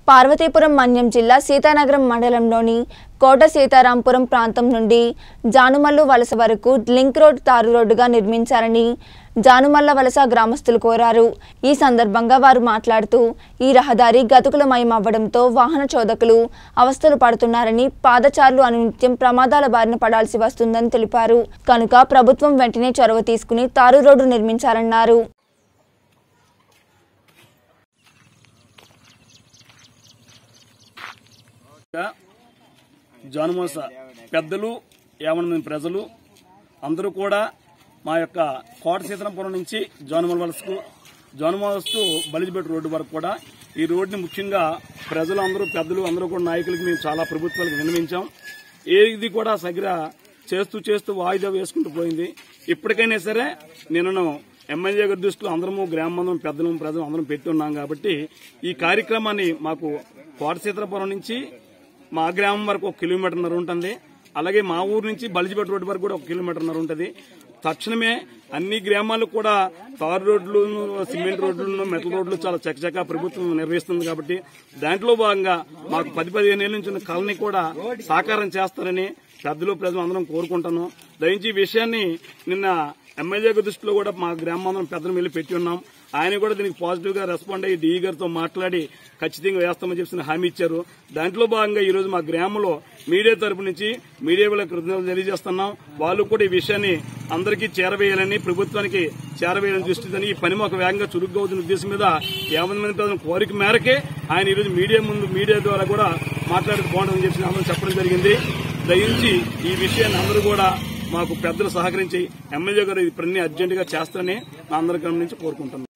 పార్వతీపురం మన్యం జిల్లా సీతానగరం మండలంలోని కోట సీతారాంపురం ప్రాంతం నుండి జానుమల్లు వలస వరకు లింక్ రోడ్ తారు రోడ్డుగా నిర్మించాలని జానుమల్ల వలస గ్రామస్తులు కోరారు ఈ సందర్భంగా వారు మాట్లాడుతూ ఈ రహదారి గతుకులమయం అవ్వడంతో వాహన చోదకులు అవస్థలు పడుతున్నారని పాదచారులు అనునిత్యం ప్రమాదాల బారిన పడాల్సి వస్తుందని తెలిపారు కనుక ప్రభుత్వం వెంటనే చొరవ తీసుకుని తారు రోడ్డు నిర్మించాలన్నారు జానుమోస పెద్దలు యావన మంది ప్రజలు అందరూ కూడా మా యొక్క కోట సీతనపురం నుంచి జానుమల వలసకు జానుమలస్ టు బలిజిబెట్ రోడ్డు వరకు కూడా ఈ రోడ్డుని ముఖ్యంగా ప్రజలు అందరూ పెద్దలు అందరూ కూడా నాయకులకి మేము చాలా ప్రభుత్వాలకు విన్నవించాం ఏది కూడా సగిర చేస్తూ చేస్తూ వాయిదా వేసుకుంటూ పోయింది ఇప్పటికైనా సరే నేను ఎమ్మెల్యే గారి దృష్టిలో అందరము గ్రామం పెద్దలు ప్రజలు అందరం పెట్టి ఉన్నాం కాబట్టి ఈ కార్యక్రమాన్ని మాకు కోట సీతాపురం నుంచి మా గ్రామం వరకు ఒక కిలోమీటర్న్నర ఉంటుంది అలాగే మా ఊరు నుంచి బలిజిపేట రోడ్డు వరకు కూడా ఒక కిలోమీటర్న్నర ఉంటుంది తక్షణమే అన్ని గ్రామాలకు కూడా తారు రోడ్లు సిమెంట్ రోడ్లు మెటల్ రోడ్లు చాలా చకచకా ప్రభుత్వం నిర్వహిస్తుంది కాబట్టి దాంట్లో భాగంగా మాకు పది పదిహేను ఏళ్ళ నుంచి ఉన్న కాలనీ కూడా సాకారం చేస్తారని పెద్దలు ప్రజలు అందరం కోరుకుంటాను దయించి ఈ విషయాన్ని నిన్న ఎమ్మెల్యే గారి దృష్టిలో కూడా మా గ్రామం పెద్దలు వెళ్ళి పెట్టి ఉన్నాం ఆయన కూడా దీనికి పాజిటివ్ గా రెస్పాండ్ అయ్యి డిఈ గారితో మాట్లాడి ఖచ్చితంగా వేస్తామని చెప్పి హామీ ఇచ్చారు దాంట్లో భాగంగా ఈ రోజు మా గ్రామంలో మీడియా తరపు నుంచి మీడియా వాళ్ళకి కృతజ్ఞతలు తెలియజేస్తున్నాం వాళ్ళు కూడా ఈ విషయాన్ని అందరికీ చేరవేయాలని ప్రభుత్వానికి చేరవేయాలని దృష్టిదని ఈ పని మాకు వేగంగా చురుగ్గా అవుతున్న ఉద్దేశం మీద యాభై మంది ప్రజల కోరిక మేరకే ఆయన ఈ రోజు మీడియా ముందు మీడియా ద్వారా కూడా మాట్లాడితే బాగుంటుందని చెప్పి అందరూ చెప్పడం జరిగింది దయించి ఈ విషయాన్ని అందరూ కూడా మాకు పెద్దలు సహకరించి ఎమ్మెల్యే గారు ఈ పని అర్జెంటుగా చేస్తారని నా అందరి నుంచి కోరుకుంటున్నాను